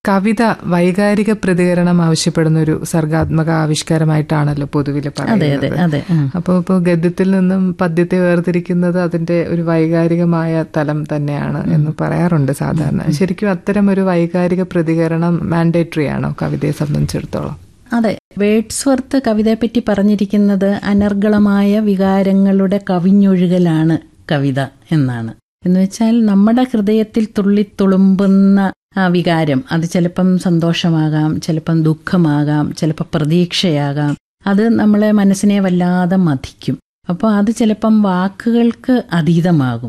കവിത വൈകാരിക പ്രതികരണം ആവശ്യപ്പെടുന്ന ഒരു സർഗാത്മക ആവിഷ്കാരമായിട്ടാണല്ലോ പൊതുവിൽ അതെ അതെ പറയുന്നത് അതെ ഉം. അപ്പോൾ ഇപ്പോൾ ഗദ്യത്തിൽ നിന്നും പദ്യത്തെ വേർതിരിക്കുന്നത് അതിന്റെ ഒരു വൈകാരികമായ തലം തന്നെയാണ് എന്ന് പറയാറുണ്ട് സാധാരണ ശരിക്കും അത്തരം ഒരു വൈകാരിക പ്രതികരണം മാൻഡേറ്ററി ആണോ കവിതയെ സംബന്ധിച്ചിടത്തോളം അതെ വേഡ്സ്വർത്ത് കവിതയെപ്പറ്റി പറഞ്ഞിരിക്കുന്നത് അനർഗളമായ വികാരങ്ങളുടെ കവിഞ്ഞൊഴുകലാണ് കവിത എന്നാണ് എന്ന് വെച്ചാൽ നമ്മുടെ ഹൃദയത്തിൽ തുള്ളിത്തുളുമ്പുന്ന ആ വികാരം അത് ചിലപ്പം സന്തോഷമാകാം ചിലപ്പം ദുഃഖമാകാം ചിലപ്പോൾ പ്രതീക്ഷയാകാം അത് നമ്മളെ മനസ്സിനെ വല്ലാതെ മതിക്കും അപ്പോൾ അത് ചിലപ്പം വാക്കുകൾക്ക് അതീതമാകും